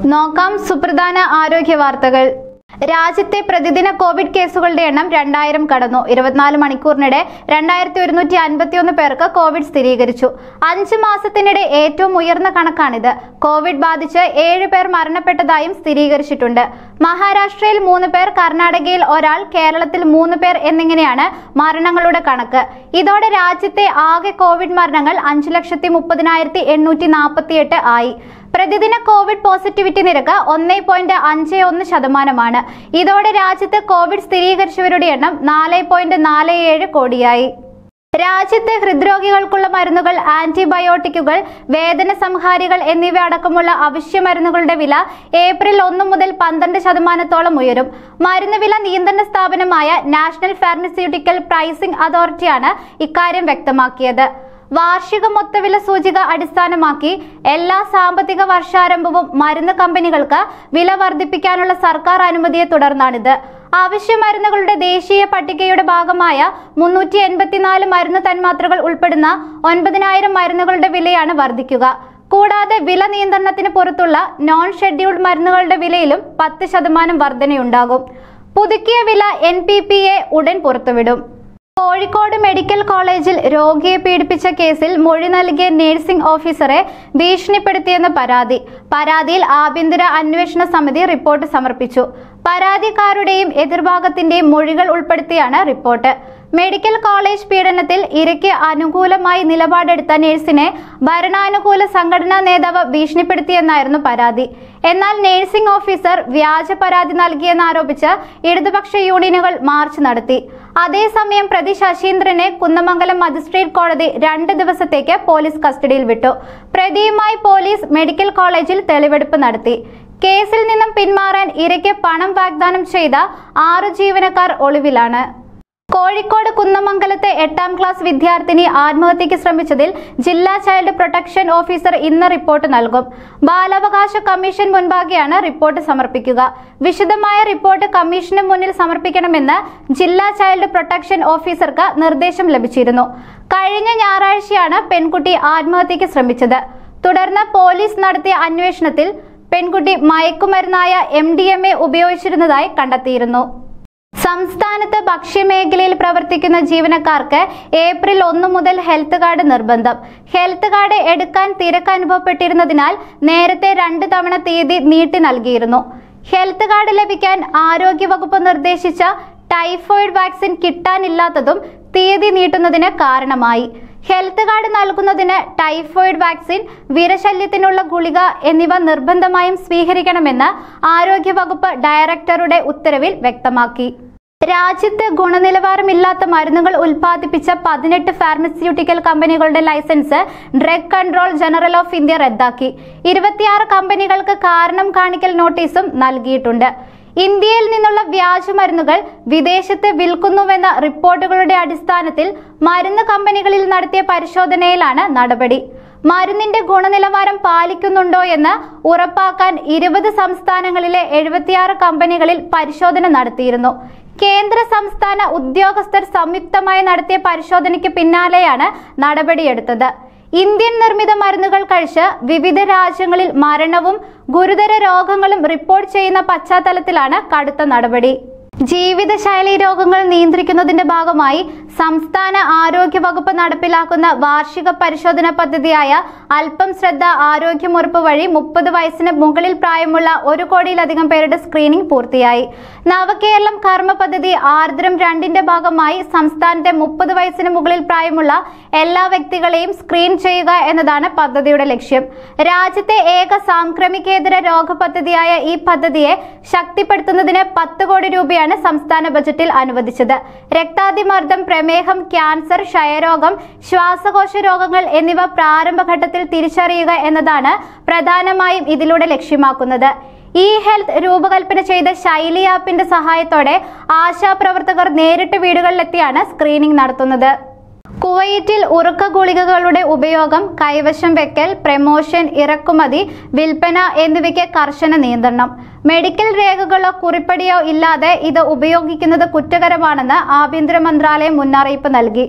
നോക്കാം സുപ്രധാന ആരോഗ്യ വാർത്തകൾ രാജ്യത്തെ പ്രതിദിന കോവിഡ് കേസുകളുടെ എണ്ണം രണ്ടായിരം കടന്നു ഇരുപത്തിനാല് മണിക്കൂറിനിടെ രണ്ടായിരത്തി ഒരുന്നൂറ്റി അൻപത്തിയൊന്ന് പേർക്ക് കോവിഡ് സ്ഥിരീകരിച്ചു അഞ്ച് മാസത്തിനിടെ ഏറ്റവും ഉയർന്ന കണക്കാണിത് കോവിഡ് ബാധിച്ച് ഏഴ് പേർ മരണപ്പെട്ടതായും സ്ഥിരീകരിച്ചിട്ടുണ്ട് മഹാരാഷ്ട്രയിൽ മൂന്ന് പേർ കർണാടകയിൽ ഒരാൾ കേരളത്തിൽ മൂന്ന് പേർ എന്നിങ്ങനെയാണ് മരണങ്ങളുടെ കണക്ക് ഇതോടെ രാജ്യത്തെ ആകെ കോവിഡ് മരണങ്ങൾ അഞ്ച് ലക്ഷത്തി മുപ്പതിനായിരത്തി എണ്ണൂറ്റി നാൽപ്പത്തിയെട്ട് ആയി പ്രതിദിന കോവിഡ് പോസിറ്റിവിറ്റി നിരക്ക് ഒന്നേ പോയിന്റ് അഞ്ച് ഒന്ന് ശതമാനമാണ് ഇതോടെ രാജ്യത്ത് കോവിഡ് സ്ഥിരീകരിച്ചവരുടെ എണ്ണം നാല് പോയിന്റ് നാല് ഏഴ് കോടിയായി രാജ്യത്തെ ഹൃദ്രോഗികൾക്കുള്ള മരുന്നുകൾ ആന്റിബയോട്ടിക്കുകൾ വേദന സംഹാരികൾ എന്നിവ അടക്കമുള്ള അവശ്യ മരുന്നുകളുടെ വില ഏപ്രിൽ ഒന്ന് മുതൽ പന്ത്രണ്ട് ശതമാനത്തോളം ഉയരും മരുന്ന് വില നിയന്ത്രണ സ്ഥാപനമായ നാഷണൽ ഫാർമസ്യൂട്ടിക്കൽ പ്രൈസിംഗ് അതോറിറ്റിയാണ് ഇക്കാര്യം വ്യക്തമാക്കിയത് വാർഷിക മൊത്തവില സൂചിക അടിസ്ഥാനമാക്കി എല്ലാ സാമ്പത്തിക വർഷാരംഭവും മരുന്ന് കമ്പനികൾക്ക് വില വർദ്ധിപ്പിക്കാനുള്ള സർക്കാർ അനുമതിയെ തുടർന്നാണിത് അവശ്യ മരുന്നുകളുടെ ദേശീയ പട്ടികയുടെ ഭാഗമായ മുന്നൂറ്റി എൺപത്തിനാല് മരുന്ന് തന്മാത്രകൾ ഉൾപ്പെടുന്ന ഒൻപതിനായിരം മരുന്നുകളുടെ വിലയാണ് വർദ്ധിക്കുക കൂടാതെ വില നിയന്ത്രണത്തിന് പുറത്തുള്ള നോൺ ഷെഡ്യൂൾഡ് മരുന്നുകളുടെ വിലയിലും പത്ത് ശതമാനം വർധനയുണ്ടാകും പുതുക്കിയ വില എൻ പി പി എ ഉടൻ പുറത്തുവിടും കോഴിക്കോട് മെഡിക്കൽ കോളേജിൽ രോഗിയെ പീഡിപ്പിച്ച കേസിൽ മൊഴി നൽകിയ നഴ്സിംഗ് ഓഫീസറെ ഭീഷണിപ്പെടുത്തിയെന്ന പരാതി പരാതിയിൽ ആഭ്യന്തര അന്വേഷണ സമിതി റിപ്പോർട്ട് സമർപ്പിച്ചു പരാതിക്കാരുടെയും എതിർഭാഗത്തിന്റെയും മൊഴികൾ ഉൾപ്പെടുത്തിയാണ് റിപ്പോർട്ട് മെഡിക്കൽ കോളേജ് പീഡനത്തിൽ ഇരയ്ക്ക് അനുകൂലമായി നിലപാടെടുത്ത നഴ്സിനെ ഭരണാനുകൂല സംഘടനാ നേതാവ് ഭീഷണിപ്പെടുത്തിയെന്നായിരുന്നു പരാതി എന്നാൽ നഴ്സിംഗ് ഓഫീസർ വ്യാജ പരാതി നൽകിയെന്നാരോപിച്ച് ഇടതുപക്ഷ യൂണിയനുകൾ മാർച്ച് നടത്തി അതേസമയം പ്രതി ശശീന്ദ്രനെ കുന്നമംഗലം മജിസ്ട്രേറ്റ് കോടതി രണ്ട് ദിവസത്തേക്ക് പോലീസ് കസ്റ്റഡിയിൽ വിട്ടു പ്രതിയുമായി പോലീസ് മെഡിക്കൽ കോളേജിൽ തെളിവെടുപ്പ് നടത്തി കേസിൽ നിന്നും പിന്മാറാൻ ഇരയ്ക്ക് പണം വാഗ്ദാനം ചെയ്ത ആറു ജീവനക്കാർ ഒളിവിലാണ് കോഴിക്കോട് കുന്നമംഗലത്തെ എട്ടാം ക്ലാസ് വിദ്യാർത്ഥിനി ആത്മഹത്യയ്ക്ക് ശ്രമിച്ചതിൽ ജില്ലാ ചൈൽഡ് പ്രൊട്ടക്ഷൻ ഓഫീസർ ഇന്ന് റിപ്പോർട്ട് നൽകും ബാലാവകാശ കമ്മീഷൻ മുൻപാകെയാണ് റിപ്പോർട്ട് സമർപ്പിക്കുക വിശദമായ റിപ്പോർട്ട് കമ്മീഷന് മുന്നിൽ സമർപ്പിക്കണമെന്ന് ജില്ലാ ചൈൽഡ് പ്രൊട്ടക്ഷൻ ഓഫീസർക്ക് നിർദ്ദേശം ലഭിച്ചിരുന്നു കഴിഞ്ഞ ഞായറാഴ്ചയാണ് പെൺകുട്ടി ആത്മഹത്യയ്ക്ക് ശ്രമിച്ചത് തുടർന്ന് പോലീസ് നടത്തിയ അന്വേഷണത്തിൽ പെൺകുട്ടി മയക്കുമരുന്നായ എം ഡി എം എ ഉപയോഗിച്ചിരുന്നതായി കണ്ടെത്തിയിരുന്നു സംസ്ഥാനത്ത് ഭക്ഷ്യമേഖലയിൽ പ്രവർത്തിക്കുന്ന ജീവനക്കാർക്ക് ഏപ്രിൽ ഒന്ന് മുതൽ ഹെൽത്ത് കാർഡ് നിർബന്ധം ഹെൽത്ത് കാർഡ് എടുക്കാൻ തിരക്ക് അനുഭവപ്പെട്ടിരുന്നതിനാൽ നേരത്തെ രണ്ട് തവണ തീയതി നീട്ടി നൽകിയിരുന്നു ഹെൽത്ത് കാർഡ് ലഭിക്കാൻ ആരോഗ്യവകുപ്പ് നിർദ്ദേശിച്ച ടൈഫോയിഡ് വാക്സിൻ കിട്ടാനില്ലാത്തതും തീയതി നീട്ടുന്നതിന് കാരണമായി ഹെൽത്ത് കാർഡ് നൽകുന്നതിന് ടൈഫോയിഡ് വാക്സിൻ വിരശല്യത്തിനുള്ള ഗുളിക എന്നിവ നിർബന്ധമായും സ്വീകരിക്കണമെന്ന് ആരോഗ്യവകുപ്പ് ഡയറക്ടറുടെ ഉത്തരവിൽ വ്യക്തമാക്കി രാജ്യത്ത് ഗുണനിലവാരമില്ലാത്ത മരുന്നുകൾ ഉൽപ്പാദിപ്പിച്ച പതിനെട്ട് ഫാർമസ്യൂട്ടിക്കൽ കമ്പനികളുടെ licence drug control general of India റദ്ദാക്കി ഇരുപത്തിയാറ് കമ്പനികൾക്ക് കാരണം കാണിക്കൽ നോട്ടീസും നൽകിയിട്ടുണ്ട് ഇന്ത്യയിൽ നിന്നുള്ള വ്യാജമരുന്നുകൾ വിദേശത്ത് വിൽക്കുന്നുവെന്ന റിപ്പോർട്ടുകളുടെ അടിസ്ഥാനത്തിൽ മരുന്ന് കമ്പനികളിൽ നടത്തിയ പരിശോധനയിലാണ് നടപടി മരുന്നിന്റെ ഗുണനിലവാരം പാലിക്കുന്നുണ്ടോ എന്ന് ഉറപ്പാക്കാൻ ഇരുപത് സംസ്ഥാനങ്ങളിലെ എഴുപത്തിയാറ് കമ്പനികളിൽ പരിശോധന നടത്തിയിരുന്നു കേന്ദ്ര സംസ്ഥാന ഉദ്യോഗസ്ഥർ സംയുക്തമായി നടത്തിയ പരിശോധനയ്ക്ക് പിന്നാലെയാണ് നടപടിയെടുത്തത് ഇന്ത്യൻ നിർമ്മിത മരുന്നുകൾ കഴിച്ച് വിവിധ രാജ്യങ്ങളിൽ മരണവും ഗുരുതര രോഗങ്ങളും റിപ്പോർട്ട് ചെയ്യുന്ന പശ്ചാത്തലത്തിലാണ് കടുത്ത നടപടി ജീവിതശൈലി രോഗങ്ങൾ നിയന്ത്രിക്കുന്നതിന്റെ ഭാഗമായി സംസ്ഥാന ആരോഗ്യ വകുപ്പ് നടപ്പിലാക്കുന്ന വാർഷിക പരിശോധന പദ്ധതിയായ അല്പം ശ്രദ്ധ ആരോഗ്യമുറപ്പ് വഴി മുപ്പത് വയസ്സിന് മുകളിൽ പ്രായമുള്ള ഒരു കോടിയിലധികം പേരുടെ സ്ക്രീനിംഗ് പൂർത്തിയായി നവകേരളം കർമ്മ പദ്ധതി ആർദ്രം രണ്ടിന്റെ ഭാഗമായി സംസ്ഥാനത്തെ മുപ്പത് വയസ്സിന് മുകളിൽ പ്രായമുള്ള എല്ലാ വ്യക്തികളെയും സ്ക്രീൻ ചെയ്യുക എന്നതാണ് പദ്ധതിയുടെ ലക്ഷ്യം രാജ്യത്തെ ഏക സാംക്രമികേതര രോഗ പദ്ധതിയായ ഈ പദ്ധതിയെ ശക്തിപ്പെടുത്തുന്നതിന് പത്ത് കോടി രൂപയാണ് സംസ്ഥാന ബജറ്റിൽ അനുവദിച്ചത് രക്താതിമർദ്ദം പ്രമേഹം ക്യാൻസർ ക്ഷയരോഗം ശ്വാസകോശ രോഗങ്ങൾ എന്നിവ പ്രാരംഭഘട്ടത്തിൽ തിരിച്ചറിയുക എന്നതാണ് പ്രധാനമായും ഇതിലൂടെ ലക്ഷ്യമാക്കുന്നത് ഇ ഹെൽത്ത് രൂപകൽപ്പന ചെയ്ത ശൈലി ആപ്പിന്റെ സഹായത്തോടെ ആശാപ്രവർത്തകർ നേരിട്ട് വീടുകളിലെത്തിയാണ് സ്ക്രീനിംഗ് നടത്തുന്നത് കുവൈറ്റിൽ ഉറക്ക ഗുളികകളുടെ ഉപയോഗം കൈവശം വെക്കൽ പ്രമോഷൻ ഇറക്കുമതി വിൽപ്പന എന്നിവയ്ക്ക് കർശന നിയന്ത്രണം മെഡിക്കൽ രേഖകളോ കുറിപ്പടിയോ ഇല്ലാതെ ഇത് ഉപയോഗിക്കുന്നത് കുറ്റകരമാണെന്ന് ആഭ്യന്തര മന്ത്രാലയം മുന്നറിയിപ്പ് നൽകി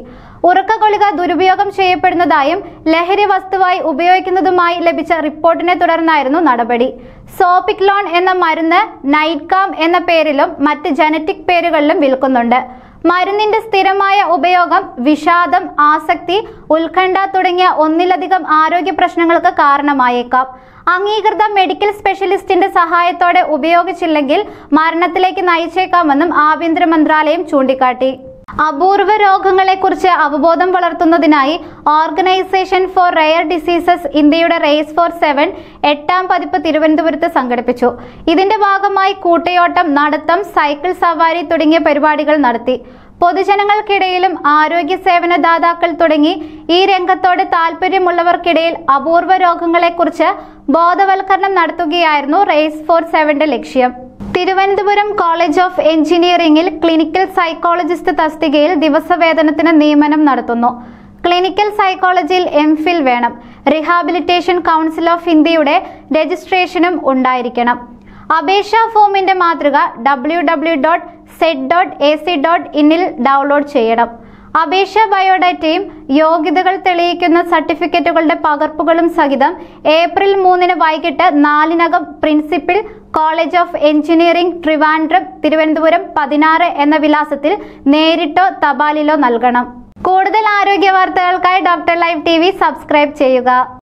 ഉറക്ക ഗുളിക ദുരുപയോഗം ചെയ്യപ്പെടുന്നതായും ലഹരി വസ്തുവായി ഉപയോഗിക്കുന്നതുമായി ലഭിച്ച റിപ്പോർട്ടിനെ തുടർന്നായിരുന്നു നടപടി സോപിക്ലോൺ എന്ന മരുന്ന് നൈറ്റ്കാം എന്ന പേരിലും മറ്റ് ജനറ്റിക് പേരുകളിലും വിൽക്കുന്നുണ്ട് മരുന്നിന്റെ സ്ഥിരമായ ഉപയോഗം വിഷാദം ആസക്തി ഉത്കണ്ഠ തുടങ്ങിയ ഒന്നിലധികം ആരോഗ്യ പ്രശ്നങ്ങൾക്ക് കാരണമായേക്കാം അംഗീകൃത മെഡിക്കൽ സ്പെഷ്യലിസ്റ്റിന്റെ സഹായത്തോടെ ഉപയോഗിച്ചില്ലെങ്കിൽ മരണത്തിലേക്ക് നയിച്ചേക്കാമെന്നും ആഭ്യന്തര മന്ത്രാലയം ചൂണ്ടിക്കാട്ടി അപൂർവ രോഗങ്ങളെക്കുറിച്ച് അവബോധം വളർത്തുന്നതിനായി ഓർഗനൈസേഷൻ ഫോർ റെയർ ഡിസീസസ് ഇന്ത്യയുടെ റേസ് ഫോർ സെവൻ എട്ടാം പതിപ്പ് തിരുവനന്തപുരത്ത് സംഘടിപ്പിച്ചു ഇതിന്റെ ഭാഗമായി കൂട്ടയോട്ടം നടത്തം സൈക്കിൾ സവാരി തുടങ്ങിയ പരിപാടികൾ നടത്തി പൊതുജനങ്ങൾക്കിടയിലും ആരോഗ്യ സേവന ദാതാക്കൾ തുടങ്ങി ഈ രംഗത്തോട് താല്പര്യമുള്ളവർക്കിടയിൽ അപൂർവ രോഗങ്ങളെക്കുറിച്ച് ബോധവൽക്കരണം നടത്തുകയായിരുന്നു റേസ് ഫോർ സെവന്റെ ലക്ഷ്യം തിരുവനന്തപുരം കോളേജ് ഓഫ് എഞ്ചിനീയറിംഗിൽ ക്ലിനിക്കൽ സൈക്കോളജിസ്റ്റ് തസ്തികയിൽ ദിവസവേതനത്തിന് നിയമനം നടത്തുന്നു ക്ലിനിക്കൽ സൈക്കോളജിയിൽ എം ഫിൽ വേണം റിഹാബിലിറ്റേഷൻ കൗൺസിൽ ഓഫ് ഇന്ത്യയുടെ രജിസ്ട്രേഷനും ഉണ്ടായിരിക്കണം അപേക്ഷാ ഫോമിന്റെ മാതൃക W W dot cet dot A C dot ഇന്നിൽ ഡൗൺലോഡ് ചെയ്യണം അപേക്ഷ ബയോഡാറ്റയും യോഗ്യതകൾ തെളിയിക്കുന്ന സർട്ടിഫിക്കറ്റുകളുടെ പകർപ്പുകളും സഹിതം ഏപ്രിൽ മൂന്നിന് വൈകിട്ട് നാലിനകം principal college of engineering Trivandrum Thiruvananthapuram പതിനാറ് എന്ന വിലാസത്തിൽ നേരിട്ടോ തപാലിലോ നൽകണം കൂടുതൽ ആരോഗ്യ വാർത്തകൾക്കായി ഡോക്ടർ ലൈവ് ടി സബ്സ്ക്രൈബ് ചെയ്യുക